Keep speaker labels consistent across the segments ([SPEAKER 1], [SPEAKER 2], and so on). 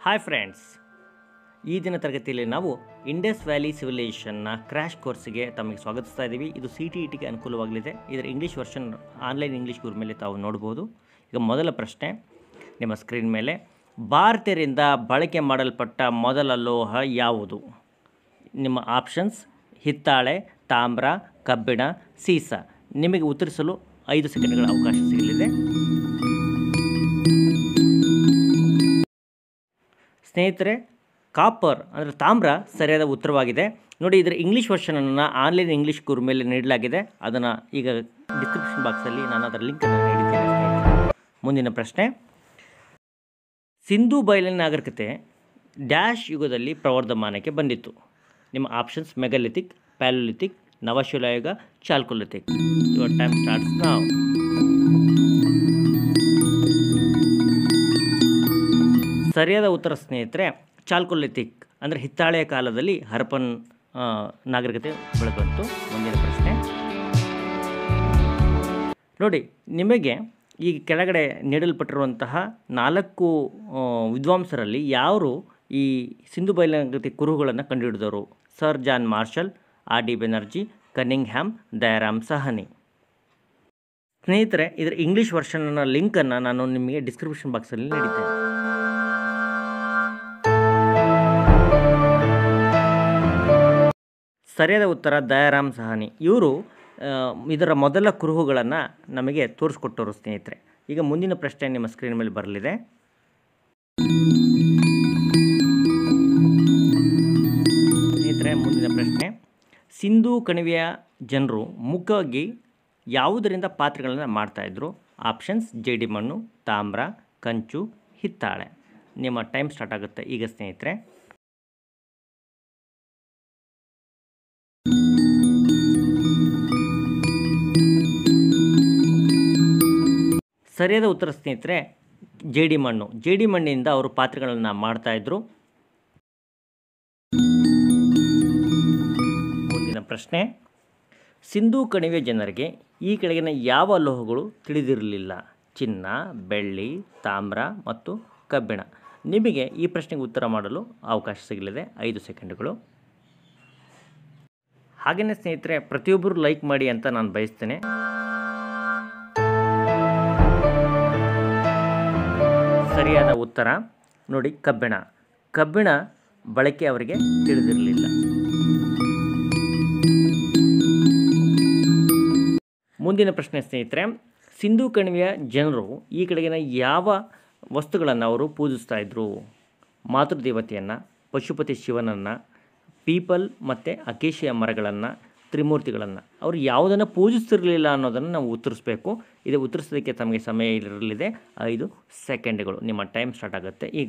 [SPEAKER 1] Hi friends ಈ ದಿನ ತರಗತಿಯಲ್ಲಿ ನಾವು ಇಂಡಸ್ ವ್ಯಾಲಿ ಸಿವಿಲೈಸೇಷನ್ನ ಕ್ರ್ಯಾಶ್ ಕೋರ್ಸ್ಗೆ ತಮಗೆ ಸ್ವಾಗತಿಸ್ತಾ ಇದ್ದೀವಿ ಇದು ಸಿ ಟಿ ಇ ಟಿಗೆ ಅನುಕೂಲವಾಗಲಿದೆ ಇದರ English version online English Guru ಮೇಲೆ ತಾವು ನೋಡ್ಬೋದು ಈಗ ಮೊದಲ ಪ್ರಶ್ನೆ ನಿಮ್ಮ ಸ್ಕ್ರೀನ್ ಮೇಲೆ ಭಾರತೀಯರಿಂದ ಬಳಕೆ ಮಾಡಲ್ಪಟ್ಟ ಮೊದಲ ಲೋಹ ಯಾವುದು ನಿಮ್ಮ ಆಪ್ಷನ್ಸ್ ಹಿತ್ತಾಳೆ ತಾಮ್ರ ಕಬ್ಬಿಣ ಸೀಸ ನಿಮಗೆ ಉತ್ತರಿಸಲು ಐದು ಸೆಕೆಂಡ್ಗಳ ಅವಕಾಶ ಸಿಗಲಿದೆ ಸ್ನೇಹಿತರೆ ಕಾಪರ್ ಅಂದರೆ ತಾಮ್ರ ಸರಿಯಾದ ಉತ್ತರವಾಗಿದೆ ನೋಡಿ ಇದರ ಇಂಗ್ಲೀಷ್ ವರ್ಷನನ್ನು ಆನ್ಲೈನ್ ಇಂಗ್ಲೀಷ್ ಗುರು ಮೇಲೆ ನೀಡಲಾಗಿದೆ ಅದನ್ನು ಈಗ ಡಿಸ್ಕ್ರಿಪ್ಷನ್ ಬಾಕ್ಸಲ್ಲಿ ನಾನು ಅದರ ಲಿಂಕನ್ನು ನೀಡಿದ್ದೇನೆ ಸ್ನೇಹಿತರೆ. ಮುಂದಿನ ಪ್ರಶ್ನೆ ಸಿಂಧು ಬಯಲಿನ ನಾಗರಿಕತೆ ಡ್ಯಾಶ್ ಯುಗದಲ್ಲಿ ಪ್ರವರ್ಧಮಾನಕ್ಕೆ ಬಂದಿತ್ತು ನಿಮ್ಮ ಆಪ್ಷನ್ಸ್ ಮೆಗಲಿಥಿಕ್ ಪ್ಯಾಲೋಲಿಥಿಕ್ ನವಶಿಲಾಯುಗ ಚಾಲ್ಕೊಲಿಥಿಕ್ ಯುವರ್ ಟೈಮ್ ಸ್ಟಾರ್ಟ್ಸ್ ನಾವು ಸರಿಯಾದ ಉತ್ತರ ಸ್ನೇಹಿತರೆ ಚಾಲ್ಕೊಲಿಥಿಕ್ ಅಂದರೆ ಹಿತ್ತಾಳೆಯ ಕಾಲದಲ್ಲಿ ಹರಪನ್ ಆ, ನಾಗರಿಕತೆ ಬೆಳೆದು ಬಂತು ಮುಂದಿನ ಪ್ರಶ್ನೆ ನೋಡಿ ನಿಮಗೆ ಈ ಕೆಳಗಡೆ ನೀಡಲ್ಪಟ್ಟಿರುವಂತಹ ನಾಲ್ಕು ಆ, ವಿದ್ವಾಂಸರಲ್ಲಿ ಯಾರು ಈ ಸಿಂಧು ಬಯಲುನಾಗರಿಕತೆ ಕುರುಹುಗಳನ್ನು ಕಂಡುಹಿಡಿದವರು sir John Marshall R D Banerjee Cunningham Daya Ram Sahni ಸ್ನೇಹಿತರೆ ಇದರ ಇಂಗ್ಲೀಷ್ ವರ್ಷನ್ನ ಲಿಂಕನ್ನು ನಾನು ನಿಮಗೆ ಡಿಸ್ಕ್ರಿಪ್ಷನ್ ಬಾಕ್ಸಲ್ಲಿ ನೀಡಿದ್ದೇನೆ ಸರಿಯಾದ ಉತ್ತರ ದಯಾರಾಮ್ ಸಹಾನಿ ಇವರು ಆ, ಇದರ ಮೊದಲ ಕುರುಹುಗಳನ್ನು ನಮಗೆ ತೋರಿಸ್ಕೊಟ್ಟವರು ಸ್ನೇಹಿತರೆ ಈಗ ಮುಂದಿನ ಪ್ರಶ್ನೆ ನಿಮ್ಮ ಸ್ಕ್ರೀನ್ ಮೇಲೆ ಬರಲಿದೆ ಸ್ನೇಹಿತರೆ ಮುಂದಿನ ಪ್ರಶ್ನೆ ಸಿಂಧೂ ಕಣಿವೆಯ ಜನರು ಮುಖ್ಯವಾಗಿ ಯಾವುದರಿಂದ ಪಾತ್ರೆಗಳನ್ನು ಮಾಡ್ತಾಯಿದ್ರು ಆಪ್ಷನ್ಸ್ ಜೇಡಿ ಮಣ್ಣು ತಾಮ್ರ ಕಂಚು ಹಿತ್ತಾಳೆ ನಿಮ್ಮ ಟೈಮ್ ಸ್ಟಾರ್ಟ್ ಆಗುತ್ತೆ ಈಗ ಸ್ನೇಹಿತರೆ ಸರಿಯಾದ ಉತ್ತರ ಸ್ನೇಹಿತರೆ ಜೇಡಿ ಮಣ್ಣು ಜೇಡಿ ಮಣ್ಣಿನಿಂದ ಅವರು ಪಾತ್ರೆಗಳನ್ನು ಮಾಡ್ತಾಯಿದ್ರು ಮುಂದಿನ ಪ್ರಶ್ನೆ ಸಿಂಧೂ ಕಣಿವೆ ಜನರಿಗೆ ಈ ಕೆಳಗಿನ ಯಾವ ಲೋಹಗಳು ತಿಳಿದಿರಲಿಲ್ಲ ಚಿನ್ನ ಬೆಳ್ಳಿ ತಾಮ್ರ ಮತ್ತು ಕಬ್ಬಿಣ ನಿಮಗೆ ಈ ಪ್ರಶ್ನೆಗೆ ಉತ್ತರ ಮಾಡಲು ಅವಕಾಶ ಸಿಗಲಿದೆ ಐದು ಸೆಕೆಂಡ್ಗಳು ಹಾಗೆಯೇ ಸ್ನೇಹಿತರೆ ಪ್ರತಿಯೊಬ್ಬರು ಲೈಕ್ ಮಾಡಿ ಅಂತ ನಾನು ಬಯಸ್ತೇನೆ ಸರಿಯಾದ ಉತ್ತರ ನೋಡಿ ಕಬ್ಬಿಣ ಕಬ್ಬಿಣ ಬಳಕೆ ಅವರಿಗೆ ತಿಳಿದಿರಲಿಲ್ಲ ಮುಂದಿನ ಪ್ರಶ್ನೆ ಸ್ನೇಹಿತರೆ ಸಿಂಧೂ ಕಣಿವೆಯ ಜನರು ಈ ಕಡೆಗಿನ ಯಾವ ವಸ್ತುಗಳನ್ನು ಅವರು ಪೂಜಿಸ್ತಾ ಇದ್ರು ಮಾತೃದೇವತೆಯನ್ನು ಪಶುಪತಿ ಶಿವನನ್ನು ಪೀಪಲ್ ಮತ್ತು ಅಕೇಶಿಯ ಮರಗಳನ್ನು ತ್ರಿಮೂರ್ತಿಗಳನ್ನು ಅವರು ಯಾವುದನ್ನು ಪೂಜಿಸ್ತಿರಲಿಲ್ಲ ಅನ್ನೋದನ್ನು ನಾವು ಉತ್ತರಿಸಬೇಕು ಇದು ಉತ್ತರಿಸೋದಕ್ಕೆ ತಮಗೆ ಸಮಯ ಇರಲಿದೆ ಐದು ಸೆಕೆಂಡ್ಗಳು ನಿಮ್ಮ ಟೈಮ್ ಸ್ಟಾರ್ಟ್ ಆಗುತ್ತೆ ಈಗ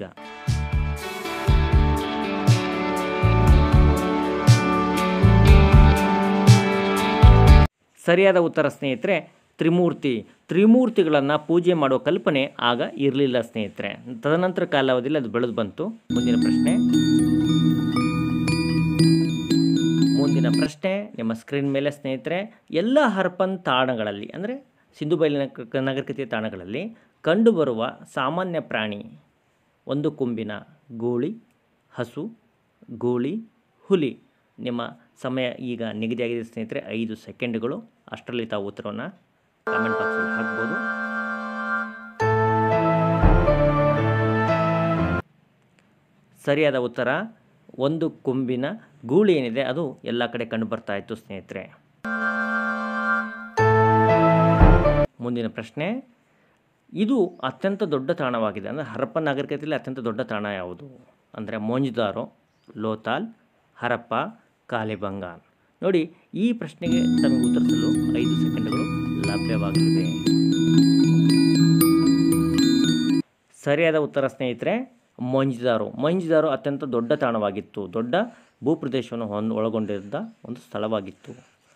[SPEAKER 1] ಸರಿಯಾದ ಉತ್ತರ ಸ್ನೇಹಿತರೆ ತ್ರಿಮೂರ್ತಿ ತ್ರಿಮೂರ್ತಿಗಳನ್ನು ಪೂಜೆ ಮಾಡುವ ಕಲ್ಪನೆ ಆಗ ಇರಲಿಲ್ಲ ಸ್ನೇಹಿತರೆ ತದನಂತರ ಕಾಲಾವಧಿಯಲ್ಲಿ ಅದು ಬೆಳೆದು ಬಂತು ಮುಂದಿನ ಪ್ರಶ್ನೆ ಮುಂದಿನ ಪ್ರಶ್ನೆ ನಿಮ್ಮ ಸ್ಕ್ರೀನ್ ಮೇಲೆ ಸ್ನೇಹಿತರೆ ಎಲ್ಲ ಹರ್ಪನ್ ತಾಣಗಳಲ್ಲಿ ಅಂದರೆ ಸಿಂಧು ಬಯಲಿನ ಕ- ನಾಗರಿಕತೆಯ ತಾಣಗಳಲ್ಲಿ ಕಂಡುಬರುವ ಸಾಮಾನ್ಯ ಪ್ರಾಣಿ ಒಂದು ಕೊಂಬಿನ ಗೂಳಿ ಹಸು ಗೂಳಿ ಹುಲಿ ನಿಮ್ಮ ಸಮಯ ಈಗ ನಿಗದಿಯಾಗಿದೆ ಸ್ನೇಹಿತರೆ ಐದು ಸೆಕೆಂಡ್ಗಳು ಅಷ್ಟರಲ್ಲಿ ತಾವು ಉತ್ತರವನ್ನು ಕಾಮೆಂಟ್ ಬಾಕ್ಸಲ್ಲಿ ಹಾಕ್ಬೋದು ಸರಿಯಾದ ಉತ್ತರ ಒಂದು ಕೊಂಬಿನ ಗೂಳಿ ಏನಿದೆ ಅದು ಎಲ್ಲ ಕಡೆ ಕಂಡು ಬರ್ತಾ ಇತ್ತು ಸ್ನೇಹಿತರೆ ಮುಂದಿನ ಪ್ರಶ್ನೆ ಇದು ಅತ್ಯಂತ ದೊಡ್ಡ ತಾಣವಾಗಿದೆ ಅಂದರೆ ಹರಪ್ಪ ನಾಗರಿಕತೆಯಲ್ಲಿ ಅತ್ಯಂತ ದೊಡ್ಡ ತಾಣ ಯಾವುದು ಅಂದರೆ ಮೊಂಜುದಾರೋ ಲೋತಾಲ್ ಹರಪ್ಪ ಕಾಲಿಬಂಗಾನ್ ನೋಡಿ ಈ ಪ್ರಶ್ನೆಗೆ ತಮಗೆ ಉತ್ತರಿಸಲು ಐದು ಸೆಕೆಂಡ್ಗಳು ಲಭ್ಯವಾಗಲಿವೆ ಸರಿಯಾದ ಉತ್ತರ ಸ್ನೇಹಿತರೆ ಮೊಂಜಿದಾರು ಮೊಂಜಿದಾರು ಅತ್ಯಂತ ದೊಡ್ಡ ತಾಣವಾಗಿತ್ತು ದೊಡ್ಡ ಭೂಪ್ರದೇಶವನ್ನು ಹೊಂದ್ ಒಳಗೊಂಡಿದ್ದ ಒಂದು ಸ್ಥಳವಾಗಿತ್ತು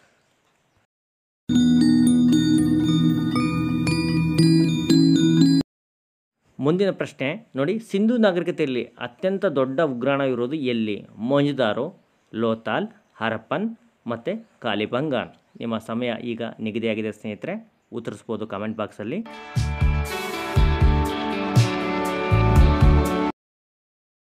[SPEAKER 1] ಮುಂದಿನ ಪ್ರಶ್ನೆ ನೋಡಿ ಸಿಂಧು ನಾಗರಿಕತೆಯಲ್ಲಿ ಅತ್ಯಂತ ದೊಡ್ಡ ಉಗ್ರಾಣ ಇರೋದು ಎಲ್ಲಿ ಮೊಂಜಿದಾರು ಲೋತಾಲ್ ಹರಪ್ಪನ್ ಮತ್ತು ಕಾಲಿಬಂಗಾನ್ ನಿಮ್ಮ ಸಮಯ ಈಗ ನಿಗದಿಯಾಗಿದೆ ಸ್ನೇಹಿತರೆ ಉತ್ತರಿಸ್ಬೋದು ಕಾಮೆಂಟ್ ಬಾಕ್ಸಲ್ಲಿ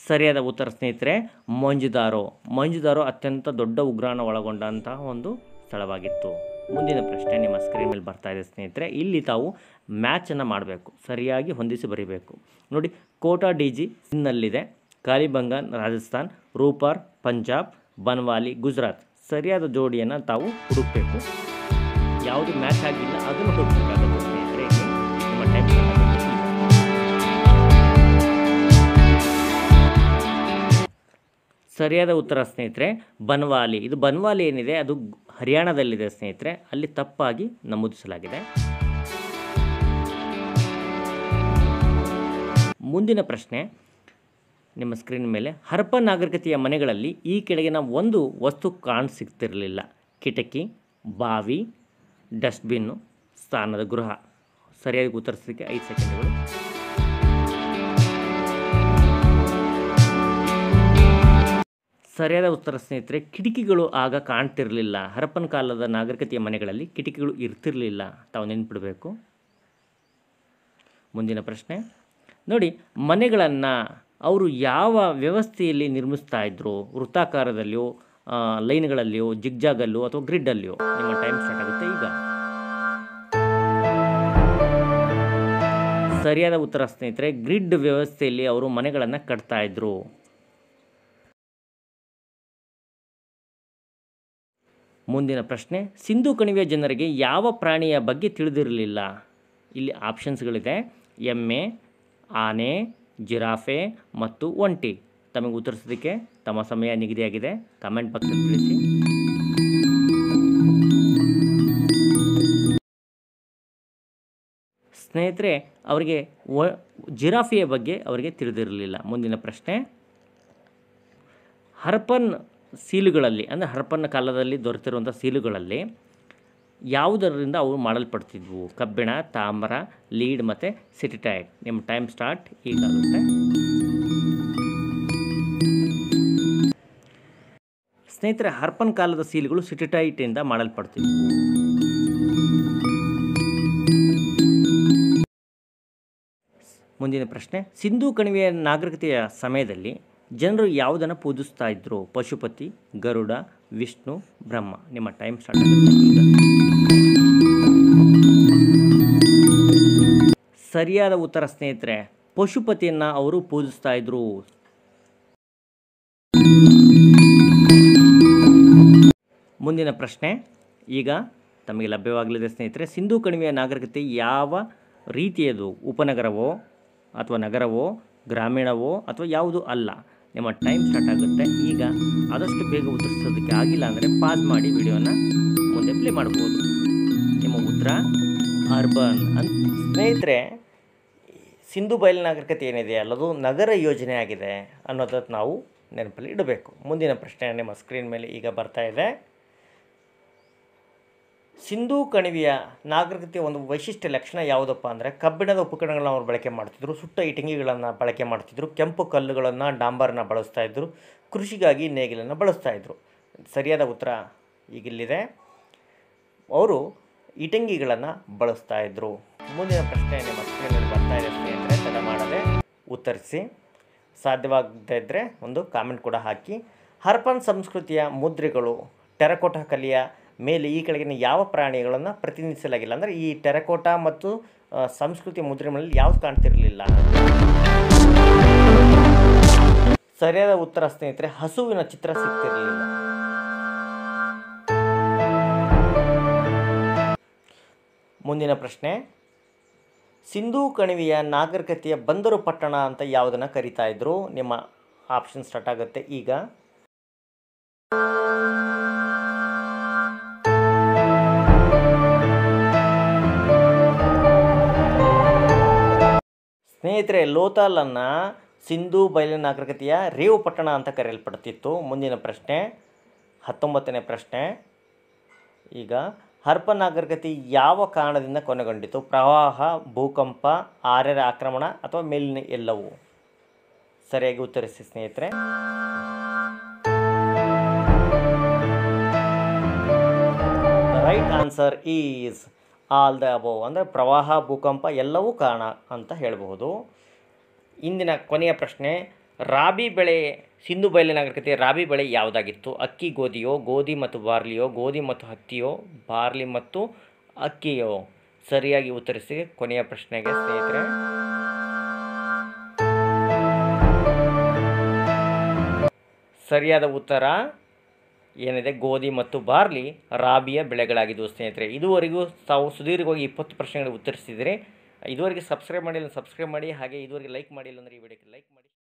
[SPEAKER 1] ಸರಿಯಾದ ಉತ್ತರ ಸ್ನೇಹಿತರೆ ಮಂಜುದಾರೋ ಮಂಜುದಾರೋ ಅತ್ಯಂತ ದೊಡ್ಡ ಉಗ್ರಾಣ ಒಳಗೊಂಡಂತಹ ಒಂದು ಸ್ಥಳವಾಗಿತ್ತು ಮುಂದಿನ ಪ್ರಶ್ನೆ ನಿಮ್ಮ ಸ್ಕ್ರೀನ್ ಮೇಲೆ ಬರ್ತಾ ಇದೆ ಸ್ನೇಹಿತರೆ ಇಲ್ಲಿ ತಾವು ಮ್ಯಾಚನ್ನು ಮಾಡಬೇಕು ಸರಿಯಾಗಿ ಹೊಂದಿಸಿ ಬರೀಬೇಕು ನೋಡಿ ಕೋಟಾ ಡಿ ಜಿ ಸಿನ್ನಲ್ಲಿದೆ ಕಾಲಿಬಂಗನ್ ರಾಜಸ್ಥಾನ್ ರೂಪಾರ್ ಪಂಜಾಬ್ ಬನ್ವಾಲಿ ಗುಜರಾತ್ ಸರಿಯಾದ ಜೋಡಿಯನ್ನು ತಾವು ಹುಡುಕಬೇಕು ಯಾವುದು ಮ್ಯಾಚ್ ಆಗಿಲ್ಲ ಅದನ್ನು ಹುಡುಕಬೇಕಾಗುತ್ತೆ ಸ್ನೇಹಿತರೆ ಇಲ್ಲಿ ನಿಮ್ಮ ಟೈಮ್ ಸರಿಯಾದ ಉತ್ತರ ಸ್ನೇಹಿತರೆ ಬನ್ವಾಲಿ ಇದು ಬನ್ವಾಲಿ ಏನಿದೆ ಅದು ಹರಿಯಾಣದಲ್ಲಿದೆ ಸ್ನೇಹಿತರೆ ಅಲ್ಲಿ ತಪ್ಪಾಗಿ ನಮೂದಿಸಲಾಗಿದೆ ಮುಂದಿನ ಪ್ರಶ್ನೆ ನಿಮ್ಮ ಸ್ಕ್ರೀನ್ ಮೇಲೆ ಹರಪ್ಪ ನಾಗರಿಕತೆಯ ಮನೆಗಳಲ್ಲಿ ಈ ಕೆಳಗಿನ ಒಂದು ವಸ್ತು ಕಾಣ್ ಸಿಗ್ತಿರಲಿಲ್ಲ ಕಿಟಕಿ ಬಾವಿ ಡಸ್ಟ್ಬಿನ್ನು ಸ್ಥಾನದ ಗೃಹ ಸರಿಯಾಗಿ ಉತ್ತರಿಸಲಿಕ್ಕೆ ಐದು ಸೆಕೆಂಡ್ಗಳು ಸರಿಯಾದ ಉತ್ತರ ಸ್ನೇಹಿತರೆ ಕಿಟಕಿಗಳು ಆಗ ಕಾಣ್ತಿರಲಿಲ್ಲ ಹರಪ್ಪನ ಕಾಲದ ನಾಗರಿಕತೆಯ ಮನೆಗಳಲ್ಲಿ ಕಿಟಕಿಗಳು ಇರ್ತಿರಲಿಲ್ಲ ತಾವು ನೆನ್ಪಿಡಬೇಕು ಮುಂದಿನ ಪ್ರಶ್ನೆ ನೋಡಿ ಮನೆಗಳನ್ನು ಅವರು ಯಾವ ವ್ಯವಸ್ಥೆಯಲ್ಲಿ ನಿರ್ಮಿಸ್ತಾ ಇದ್ರು ವೃತ್ತಾಕಾರದಲ್ಲಿಯೋ ಆ, ಲೈನ್ಗಳಲ್ಲಿಯೋ ಜಿಗ್ಜಾಗಲ್ಲಿಯೋ ಅಥವಾ ಗ್ರಿಡ್ಡಲ್ಲಿಯೋ ನಿಮ್ಮ ಟೈಮ್ ಸ್ಟಾರ್ಟ್ ಆಗುತ್ತೆ ಈಗ ಸರಿಯಾದ ಉತ್ತರ ಸ್ನೇಹಿತರೆ ಗ್ರಿಡ್ ವ್ಯವಸ್ಥೆಯಲ್ಲಿ ಅವರು ಮನೆಗಳನ್ನು ಕಟ್ತಾ ಇದ್ರು ಮುಂದಿನ ಪ್ರಶ್ನೆ ಸಿಂಧು ಕಣಿವೆಯ ಜನರಿಗೆ ಯಾವ ಪ್ರಾಣಿಯ ಬಗ್ಗೆ ತಿಳಿದಿರಲಿಲ್ಲ ಇಲ್ಲಿ ಆಪ್ಷನ್ಸ್ಗಳಿದೆ ಎಮ್ಮೆ ಆನೆ ಜಿರಾಫೆ ಮತ್ತು ಒಂಟಿ ತಮಗೆ ಉತ್ತರಿಸೋದಕ್ಕೆ ತಮ್ಮ ಸಮಯ ನಿಗದಿಯಾಗಿದೆ ಕಮೆಂಟ್ ಬಾಕ್ಸಲ್ಲಿ ತಿಳಿಸಿ ಸ್ನೇಹಿತರೆ ಅವರಿಗೆ ವ ಜಿರಾಫೆಯ ಬಗ್ಗೆ ಅವರಿಗೆ ತಿಳಿದಿರಲಿಲ್ಲ ಮುಂದಿನ ಪ್ರಶ್ನೆ ಹರಪನ್ ಸೀಲುಗಳಲ್ಲಿ ಅಂದರೆ ಹರಪನ್ನ ಕಾಲದಲ್ಲಿ ದೊರೆತಿರುವಂಥ ಸೀಲುಗಳಲ್ಲಿ ಯಾವುದರಿಂದ ಅವು ಮಾಡಲ್ಪಡ್ತಿದ್ವು ಕಬ್ಬಿಣ ತಾಮ್ರ ಲೀಡ್ ಮತ್ತು ಸಿಟಿಟೈಟ್ ನಿಮ್ಮ ಟೈಮ್ ಸ್ಟಾರ್ಟ್ ಈಗಾಗುತ್ತೆ ಸ್ನೇಹಿತರೆ ಹರ್ಪನ್ ಕಾಲದ ಸೀಲುಗಳು ಸಿಟಿಟೈಟಿಂದ ಮಾಡಲ್ಪಡ್ತಿದ್ವು ಮುಂದಿನ ಪ್ರಶ್ನೆ ಸಿಂಧೂ ಕಣಿವೆಯ ನಾಗರಿಕತೆಯ ಸಮಯದಲ್ಲಿ ಜನರು ಯಾವುದನ್ನು ಪೂಜಿಸ್ತಾ ಇದ್ರು ಪಶುಪತಿ ಗರುಡ ವಿಷ್ಣು ಬ್ರಹ್ಮ ನಿಮ್ಮ ಟೈಮ್ ಸ್ಟಾರ್ಟ್ ಆಗುತ್ತೆ ಈಗ ಸರಿಯಾದ ಉತ್ತರ ಸ್ನೇಹಿತರೆ ಪಶುಪತಿಯನ್ನು ಅವರು ಪೂಜಿಸ್ತಾ ಇದ್ರು ಮುಂದಿನ ಪ್ರಶ್ನೆ ಈಗ ತಮಗೆ ಲಭ್ಯವಾಗಲಿದೆ ಸ್ನೇಹಿತರೆ ಸಿಂಧೂ ಕಣಿವೆಯ ನಾಗರಿಕತೆ ಯಾವ ರೀತಿಯದು ಉಪನಗರವೋ ಅಥವಾ ನಗರವೋ ಗ್ರಾಮೀಣವೋ ಅಥವಾ ಯಾವುದು ಅಲ್ಲ ನಿಮ್ಮ ಟೈಮ್ ಸ್ಟಾರ್ಟ್ ಆಗುತ್ತೆ ಈಗ ಆದಷ್ಟು ಬೇಗ ಉತ್ತರಿಸೋದಕ್ಕೆ ಆಗಿಲ್ಲ ಅಂದರೆ ಪಾಸ್ ಮಾಡಿ ವಿಡಿಯೋನ ಮುಂದೆ ಪ್ಲೇ ಮಾಡ್ಬೋದು ನಿಮ್ಮ ಉತ್ತರ ಅರ್ಬನ್ ಅಂತ ಸ್ನೇಹಿತರೆ ಸಿಂಧು ಬಯಲು ನಾಗರಿಕತೆ ಏನಿದೆ ಅಲ್ಲದು ನಗರ ಯೋಜನೆ ಆಗಿದೆ ಅನ್ನೋದನ್ನು ನಾವು ನೆನಪಲ್ಲಿ ಇಡಬೇಕು ಮುಂದಿನ ಪ್ರಶ್ನೆ ನಿಮ್ಮ ಸ್ಕ್ರೀನ್ ಮೇಲೆ ಈಗ ಬರ್ತಾ ಇದೆ ಸಿಂಧೂ ಕಣಿವೆಯ ನಾಗರಿಕತೆಯ ಒಂದು ವೈಶಿಷ್ಟ್ಯ ಲಕ್ಷಣ ಯಾವುದಪ್ಪ ಅಂದರೆ ಕಬ್ಬಿಣದ ಉಪಕರಣಗಳನ್ನ ಅವರು ಬಳಕೆ ಮಾಡ್ತಿದ್ರು ಸುಟ್ಟ ಇಟಂಗಿಗಳನ್ನು ಬಳಕೆ ಮಾಡ್ತಿದ್ರು ಕೆಂಪು ಕಲ್ಲುಗಳನ್ನು ಡಾಂಬರನ್ನ ಬಳಸ್ತಾ ಇದ್ದರು ಕೃಷಿಗಾಗಿ ನೇಗಿಲನ್ನು ಬಳಸ್ತಾ ಇದ್ದರು ಸರಿಯಾದ ಉತ್ತರ ಈಗಿಲ್ಲಿದೆ ಅವರು ಇಟಂಗಿಗಳನ್ನು ಬಳಸ್ತಾ ಇದ್ದರು ಮುಂದಿನ ಪ್ರಶ್ನೆ ನಿಮ್ಮ ಸ್ಕ್ರೀನಲ್ಲಿ ಬರ್ತಾ ಇದೆ ಸ್ನೇಹಿತರೆ ತಡ ಮಾಡದೆ ಉತ್ತರಿಸಿ ಸಾಧ್ಯವಾಗದೇ ಇದ್ದರೆ ಒಂದು ಕಾಮೆಂಟ್ ಕೂಡ ಹಾಕಿ ಹರ್ಪನ್ ಸಂಸ್ಕೃತಿಯ ಮುದ್ರೆಗಳು ಟೆರಕೋಟಾ ಕಲೆಯ ಮೇಲೆ ಈ ಕೆಳಗಿನ ಯಾವ ಪ್ರಾಣಿಗಳನ್ನು ಪ್ರತಿನಿಧಿಸಲಾಗಿಲ್ಲ ಅಂದರೆ ಈ ಟೆರಕೋಟಾ ಮತ್ತು ಆ, ಸಂಸ್ಕೃತಿ ಮುದ್ರೆಗಳಲ್ಲಿ ಯಾವ್ದು ಕಾಣ್ತಿರಲಿಲ್ಲ ಸರಿಯಾದ ಉತ್ತರ ಸ್ನೇಹಿತರೆ ಹಸುವಿನ ಚಿತ್ರ ಸಿಗ್ತಿರಲಿಲ್ಲ ಮುಂದಿನ ಪ್ರಶ್ನೆ ಸಿಂಧೂ ಕಣಿವೆಯ ನಾಗರಿಕತೆಯ ಬಂದರು ಪಟ್ಟಣ ಅಂತ ಯಾವುದನ್ನು ಕರಿತಾ ಇದ್ರು ನಿಮ್ಮ ಆಪ್ಷನ್ ಸ್ಟಾರ್ಟ್ ಆಗುತ್ತೆ ಈಗ ಸ್ನೇಹಿತರೆ ಲೋತಾಲನ್ನು ಸಿಂಧೂ ಬಯಲು ನಾಗರಿಕತೆಯ ರೇವು ಪಟ್ಟಣ ಅಂತ ಕರೆಯಲ್ಪಡ್ತಿತ್ತು ಮುಂದಿನ ಪ್ರಶ್ನೆ ಹತ್ತೊಂಬತ್ತನೇ ಪ್ರಶ್ನೆ ಈಗ ಹರ್ಪ ನಾಗರಿಕತೆ ಯಾವ ಕಾರಣದಿಂದ ಕೊನೆಗೊಂಡಿತು ಪ್ರವಾಹ ಭೂಕಂಪ ಆರ್ಯರ ಆಕ್ರಮಣ ಅಥವಾ ಮೇಲಿನ ಎಲ್ಲವೂ ಸರಿಯಾಗಿ ಉತ್ತರಿಸಿ ಸ್ನೇಹಿತರೆ right answer is all the above ಅಂದರೆ ಪ್ರವಾಹ ಭೂಕಂಪ ಎಲ್ಲವೂ ಕಾರಣ ಅಂತ ಹೇಳಬಹುದು ಇಂದಿನ ಕೊನೆಯ ಪ್ರಶ್ನೆ ರಾಬಿ ಬೆಳೆ ಸಿಂಧು ಬಯಲು ನಾಗರಿಕತೆ ರಾಬಿ ಬೆಳೆ ಯಾವುದಾಗಿತ್ತು ಅಕ್ಕಿ ಗೋಧಿಯೋ ಗೋಧಿ ಮತ್ತು ಬಾರ್ಲಿಯೋ ಗೋಧಿ ಮತ್ತು ಹತ್ತಿಯೋ ಬಾರ್ಲಿ ಮತ್ತು ಅಕ್ಕಿಯೋ ಸರಿಯಾಗಿ ಉತ್ತರಿಸಿ ಕೊನೆಯ ಪ್ರಶ್ನೆಗೆ ಸ್ನೇಹಿತರೆ ಸರಿಯಾದ ಉತ್ತರ ಏನಿದೆ ಗೋಧಿ ಮತ್ತು ಬಾರ್ಲಿ ರಾಬಿಯ ಬೆಳೆಗಳಾಗಿದ್ದವು ಸ್ನೇಹಿತರೆ ಇದುವರೆಗೂ ತಾವು ಸುದೀರ್ಘವಾಗಿ ಇಪ್ಪತ್ತು ಪ್ರಶ್ನೆಗಳು ಉತ್ತರಿಸಿದರೆ ಇದುವರೆಗೆ ಸಬ್ಸ್ಕ್ರೈಬ್ ಮಾಡಿಲ್ಲ ಸಬ್ಸ್ಕ್ರೈಬ್ ಮಾಡಿ ಹಾಗೆ ಇದುವರೆಗೆ ಲೈಕ್ ಮಾಡಿಲ್ಲ ಅಂದರೆ ಈ ವಿಡಿಯೋಕ್ಕೆ ಲೈಕ್ ಮಾಡಿ